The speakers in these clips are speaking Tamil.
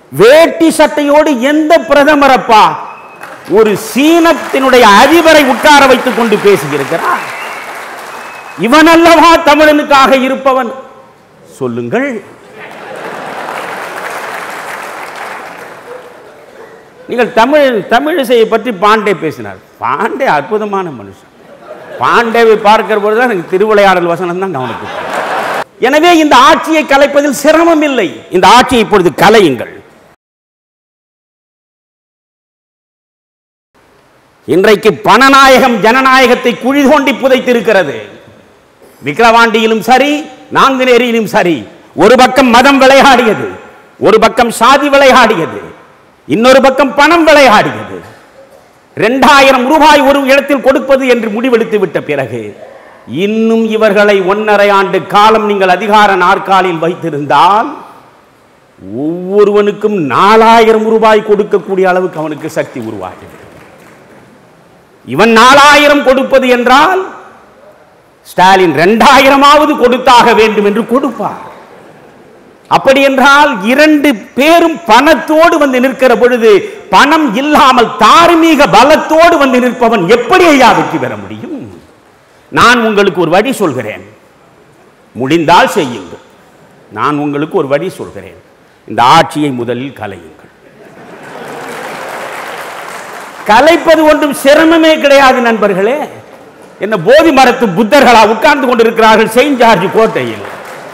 வேட்டி சட்டையோடு எந்த பிரதமரப்பா ஒரு சீனத்தினுடைய அதிபரை உட்கார வைத்துக் கொண்டு பேசியிருக்கிறார் இவன் அல்லவா தமிழனுக்காக இருப்பவன் சொல்லுங்கள் நீங்கள் தமிழ் தமிழிசையை பற்றி பாண்டே பேசினார் பாண்டே அற்புதமான மனுஷன் பாண்டேவை பார்க்கிற பொழுது தான் எனக்கு திருவிளையாடல் வசனம் தான் கவனிக்கு எனவே இந்த ஆட்சியை கலைப்பதில் சிரமம் இல்லை இந்த ஆட்சியை இப்பொழுது கலையுங்கள் இன்றைக்கு பணநாயகம் ஜனநாயகத்தை குழி தோண்டி புதைத்திருக்கிறது விக்கிரவாண்டியிலும் சரி நாங்குநேரியிலும் சரி ஒரு பக்கம் மதம் விளையாடியது ஒரு பக்கம் சாதி விளையாடியது இன்னொரு பக்கம் பணம் விளையாடியது இரண்டாயிரம் ரூபாய் ஒரு இடத்தில் கொடுப்பது என்று முடிவெடுத்து விட்ட பிறகு இன்னும் இவர்களை ஒன்றரை ஆண்டு காலம் நீங்கள் அதிகார நாற்காலில் வைத்திருந்தால் ஒவ்வொருவனுக்கும் நாலாயிரம் ரூபாய் கொடுக்கக்கூடிய அளவுக்கு அவனுக்கு சக்தி உருவாகிறது இவன் நாலாயிரம் கொடுப்பது என்றால் ஸ்டாலின் இரண்டாயிரமாவது கொடுத்தாக வேண்டும் என்று கொடுப்பார் அப்படி என்றால் இரண்டு பேரும் பணத்தோடு வந்து நிற்கிற பொழுது பணம் இல்லாமல் தார்மீக பலத்தோடு வந்து நிற்பவன் எப்படி ஐயா வெற்றி பெற முடியும் நான் உங்களுக்கு ஒரு வழி சொல்கிறேன் முடிந்தால் செய்யுங்கள் நான் உங்களுக்கு ஒரு வழி சொல்கிறேன் இந்த ஆட்சியை முதலில் கலையுங்கள் கலைப்பது ஒன்றும் சிரமமே கிடையாது நண்பர்களே என்ன போதி மரத்து புத்தர்களா உட்கார்ந்து கொண்டிருக்கிறார்கள் செயின்ட் ஜார்ஜ் கோட்டையில்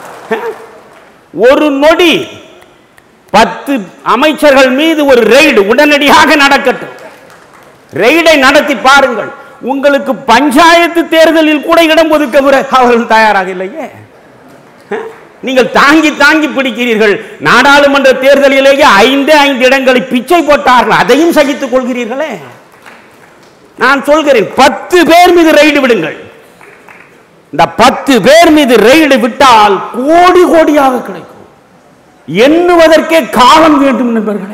ஒரு நொடி பத்து அமைச்சர்கள் மீது ஒரு ரெய்டு உடனடியாக நடக்கட்டும் ரெய்டை நடத்தி பாருங்கள் உங்களுக்கு பஞ்சாயத்து தேர்தலில் கூட இடம் ஒதுக்க விட அவர்கள் தயாராக இல்லையே அஹ்? நீங்கள் தாங்கி தாங்கி பிடிக்கிறீர்கள் நாடாளுமன்ற தேர்தலிலேயே ஐந்து ஐந்து இடங்களை பிச்சை போட்டார்கள் அதையும் சகித்துக் கொள்கிறீர்களே நான் சொல்கிறேன் பத்து பேர் மீது ரெய்டு விடுங்கள் இந்த பத்து பேர் மீது ரெய்டு விட்டால் கோடி கோடியாக கிடைக்கும் எண்ணுவதற்கே காலம் வேண்டும் நண்பர்களே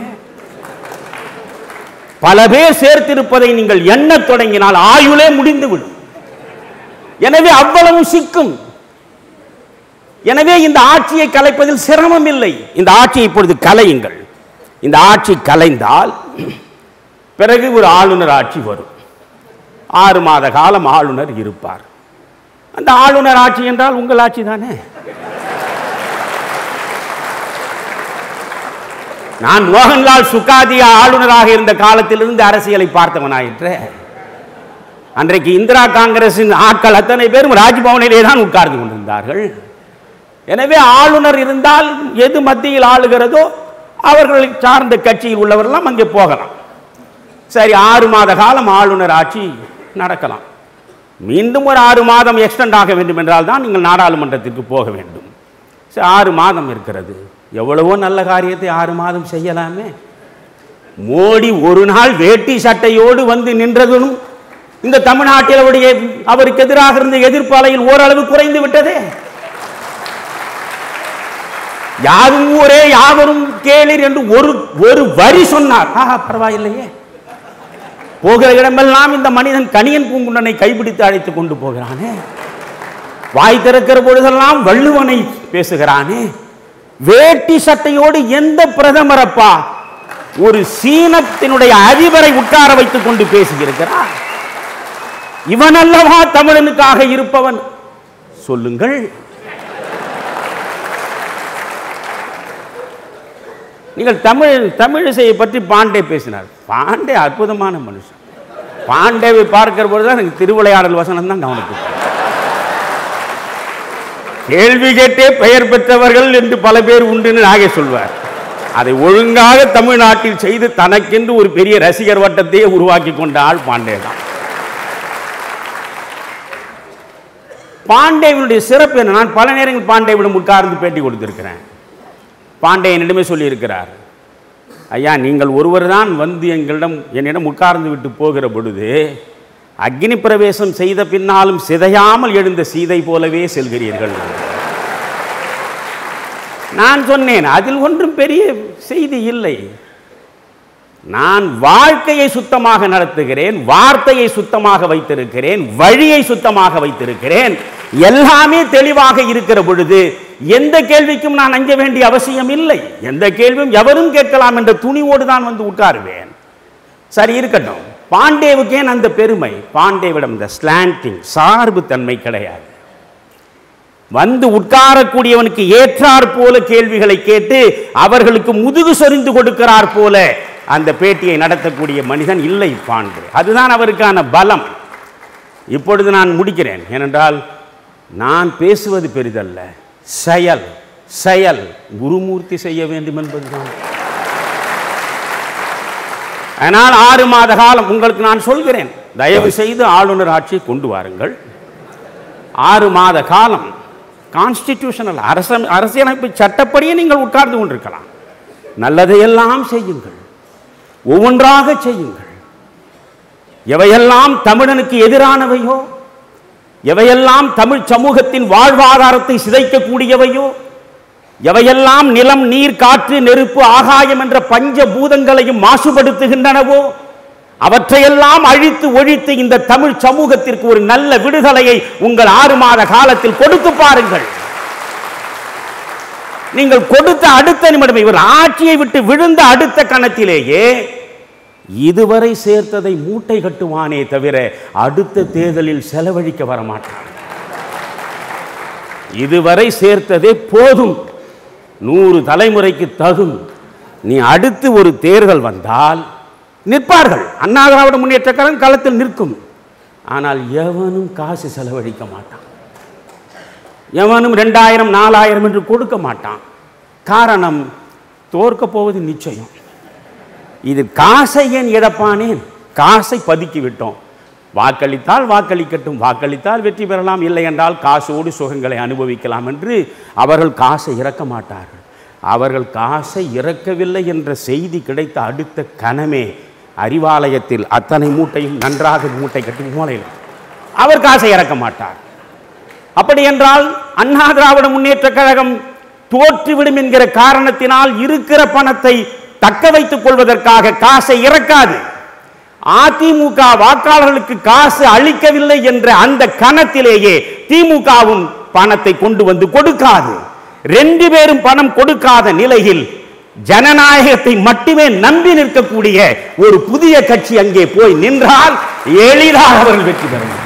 பல பேர் சேர்த்திருப்பதை நீங்கள் எண்ணத் தொடங்கினால் ஆயுளே முடிந்துவிடும் எனவே அவ்வளவு சிக்கும் எனவே இந்த ஆட்சியை கலைப்பதில் சிரமம் இல்லை இந்த ஆட்சியை இப்பொழுது கலையுங்கள் இந்த ஆட்சி கலைந்தால் பிறகு ஒரு ஆளுநர் ஆட்சி வரும் ஆறு மாத காலம் ஆளுநர் இருப்பார் அந்த ஆளுநர் ஆட்சி என்றால் உங்கள் ஆட்சி தானே நான் மோகன்லால் சுகாதியா ஆளுநராக இருந்த காலத்திலிருந்து அரசியலை பார்த்தவனாயிற்று அன்றைக்கு இந்திரா காங்கிரசின் ஆட்கள் அத்தனை பேரும் ராஜ்பவனிலே தான் உட்கார்ந்து கொண்டிருந்தார்கள் எனவே ஆளுநர் இருந்தால் எது மத்தியில் ஆளுகிறதோ அவர்களை சார்ந்த கட்சியில் உள்ளவரெல்லாம் அங்கே போகலாம் சரி ஆறு மாத காலம் ஆளுநர் ஆட்சி நடக்கலாம் மீண்டும் ஒரு ஆறு மாதம் எக்ஸ்டெண்ட் ஆக வேண்டும் என்றால் தான் நீங்கள் நாடாளுமன்றத்திற்கு போக வேண்டும் சரி ஆறு மாதம் இருக்கிறது எவ்வளவோ நல்ல காரியத்தை ஆறு மாதம் செய்யலாமே மோடி ஒரு நாள் வேட்டி சட்டையோடு வந்து நின்றதும் இந்த தமிழ்நாட்டில் அவருடைய அவருக்கு எதிராக இருந்த எதிர்ப்பு அலையில் ஓரளவு குறைந்து விட்டதே யாரும் ஊரே யாவரும் கேளீர் என்று ஒரு ஒரு வரி சொன்னார் ஆஹா பரவாயில்லையே போகிற இடமெல்லாம் இந்த மனிதன் கணியன் பூங்குண்டனை கைப்பிடித்து அழைத்துக் கொண்டு போகிறானே வாய் திறக்கிற பொழுதெல்லாம் வள்ளுவனை பேசுகிறானே வேட்டி சட்டையோடு எந்த பிரதமரப்பா ஒரு சீனத்தினுடைய அதிபரை உட்கார வைத்துக் கொண்டு பேசியிருக்கிறார் இவன் அல்லவா தமிழனுக்காக இருப்பவன் சொல்லுங்கள் நீங்கள் தமிழ் தமிழிசையை பற்றி பாண்டே பேசினார் பாண்டே அற்புதமான மனுஷன் பாண்டேவை பார்க்கிற பொழுது தான் எனக்கு திருவிளையாடல் வசனம் தான் கவனிக்கும் கேள்வி கேட்டே பெயர் பெற்றவர்கள் என்று பல பேர் உண்டுன்னு நாகே சொல்வார் அதை ஒழுங்காக தமிழ்நாட்டில் செய்து தனக்கென்று ஒரு பெரிய ரசிகர் வட்டத்தையே உருவாக்கி கொண்ட ஆள் பாண்டே தான் பாண்டேவினுடைய சிறப்பு என்ன நான் பல நேரங்கள் பாண்டேவிடம் உட்கார்ந்து பேட்டி கொடுத்திருக்கிறேன் பாண்டே என்னிடமே சொல்லியிருக்கிறார் ஐயா நீங்கள் ஒருவர் தான் வந்து எங்களிடம் என்னிடம் உட்கார்ந்து விட்டு போகிற பொழுது அக்னி பிரவேசம் செய்த பின்னாலும் சிதையாமல் எழுந்த சீதை போலவே செல்கிறீர்கள் நான் சொன்னேன் அதில் ஒன்றும் பெரிய செய்தி இல்லை நான் வாழ்க்கையை சுத்தமாக நடத்துகிறேன் வார்த்தையை சுத்தமாக வைத்திருக்கிறேன் வழியை சுத்தமாக வைத்திருக்கிறேன் எல்லாமே தெளிவாக இருக்கிற பொழுது எந்த கேள்விக்கும் நான் அஞ்ச வேண்டிய அவசியம் இல்லை எந்த கேள்வியும் எவரும் கேட்கலாம் என்ற துணிவோடு தான் வந்து உட்காருவேன் சரி இருக்கட்டும் பாண்டேவுக்கு ஏன் அந்த பெருமை பாண்டேவிடம் இந்த ஸ்லாண்டிங் சார்பு தன்மை கிடையாது வந்து உட்காரக்கூடியவனுக்கு ஏற்றார் போல கேள்விகளை கேட்டு அவர்களுக்கு முதுகு சொரிந்து கொடுக்கிறார் போல அந்த பேட்டியை நடத்தக்கூடிய மனிதன் இல்லை பாண்டு அதுதான் அவருக்கான பலம் இப்பொழுது நான் முடிக்கிறேன் ஏனென்றால் நான் பேசுவது பெரிதல்ல செயல் செயல் குருமூர்த்தி செய்ய வேண்டும் என்பதுதான் ஆனால் ஆறு மாத காலம் உங்களுக்கு நான் சொல்கிறேன் தயவு செய்து ஆளுநர் ஆட்சியை கொண்டு வாருங்கள் ஆறு மாத காலம் கான்ஸ்டிடியூஷனல் அரச அரசியலமைப்பு சட்டப்படியே நீங்கள் உட்கார்ந்து கொண்டிருக்கலாம் நல்லதையெல்லாம் செய்யுங்கள் ஒவ்வொன்றாக செய்யுங்கள் எவையெல்லாம் தமிழனுக்கு எதிரானவையோ எவையெல்லாம் தமிழ் சமூகத்தின் வாழ்வாதாரத்தை சிதைக்கக்கூடியவையோ எவையெல்லாம் நிலம் நீர் காற்று நெருப்பு ஆகாயம் என்ற பஞ்ச பூதங்களையும் மாசுபடுத்துகின்றனவோ அவற்றையெல்லாம் அழித்து ஒழித்து இந்த தமிழ் சமூகத்திற்கு ஒரு நல்ல விடுதலையை உங்கள் ஆறு மாத காலத்தில் கொடுத்து பாருங்கள் நீங்கள் கொடுத்த அடுத்த நிமிடம் இவர் ஆட்சியை விட்டு விழுந்த அடுத்த கணத்திலேயே இதுவரை சேர்த்ததை மூட்டை கட்டுவானே தவிர அடுத்த தேர்தலில் செலவழிக்க வரமாட்டான் இதுவரை சேர்த்ததே போதும் நூறு தலைமுறைக்கு தகும் நீ அடுத்து ஒரு தேர்தல் வந்தால் நிற்பார்கள் அண்ணா திராவிட முன்னேற்ற கழகம் களத்தில் நிற்கும் ஆனால் எவனும் காசு செலவழிக்க மாட்டான் எவனும் ரெண்டாயிரம் நாலாயிரம் என்று கொடுக்க மாட்டான் காரணம் தோற்க போவது நிச்சயம் இது காசை ஏன் இழப்பானேன் காசை பதுக்கி விட்டோம் வாக்களித்தால் வாக்களிக்கட்டும் வாக்களித்தால் வெற்றி பெறலாம் இல்லை என்றால் காசோடு சுகங்களை அனுபவிக்கலாம் என்று அவர்கள் காசை இறக்க மாட்டார்கள் அவர்கள் காசை இறக்கவில்லை என்ற செய்தி கிடைத்த அடுத்த கணமே அறிவாலயத்தில் அத்தனை மூட்டையும் நன்றாக மூட்டை கட்டி மூலையில் அவர் காசை இறக்க மாட்டார் அப்படி என்றால் அண்ணா திராவிட முன்னேற்ற கழகம் தோற்றுவிடும் என்கிற காரணத்தினால் இருக்கிற பணத்தை தக்க வைத்துக் கொள்வதற்காக காசை இறக்காது அதிமுக வாக்காளர்களுக்கு காசு அளிக்கவில்லை என்ற அந்த கணத்திலேயே திமுகவும் பணத்தை கொண்டு வந்து கொடுக்காது ரெண்டு பேரும் பணம் கொடுக்காத நிலையில் ஜனநாயகத்தை மட்டுமே நம்பி நிற்கக்கூடிய ஒரு புதிய கட்சி அங்கே போய் நின்றால் எளிதாக அவர்கள் வெற்றி பெற முடியும்